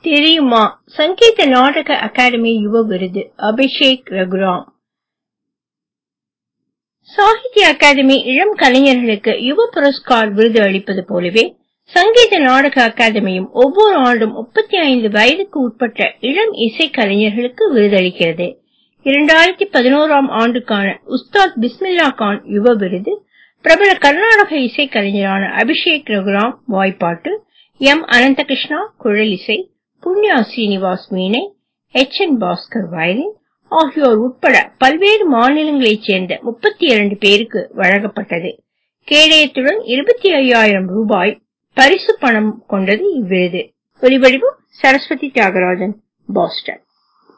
தெரியுமா சங்கீத நாடக அகாடமி யுவ விருது அபிஷேக் ரகுராம் சாகித்ய அகாடமி இளம் கலைஞர்களுக்கு யுவ புரஸ்கார் விருது அளிப்பது போலவே சங்கீத நாடக அகாடமியும் ஒவ்வொரு ஆண்டும் 35 வயதுக்கு உட்பட்ட இளம் இசை கலைஞர்களுக்கு விருதளிக்கிறது 2011ஆம் ஆண்டுக்கான உஸ்தாத் பிஸ்மில்லா கான் யுவ விருது பிரபல கர்நாடக இசை கலைஞரான அபிஷேக் ரகுராம் வாய்ப்பாட்டு எம் அனந்தகிருஷ்ணா குழலிசை புண்ணியா ஸ்ரீனிவாஸ் வீணை எச் என் பாஸ்கர் வயலின் ஆகியோர் உட்பட பல்வேறு மாநிலங்களைச் சேர்ந்த 32 பேருக்கு வழங்கப்பட்டது கேடயத்துடன் 25000 ரூபாய் பரிசு பணம் கொண்டது இவ்விருது ஒலிவடிவம் சரஸ்வதி தியாகராஜன் பாஸ்டன்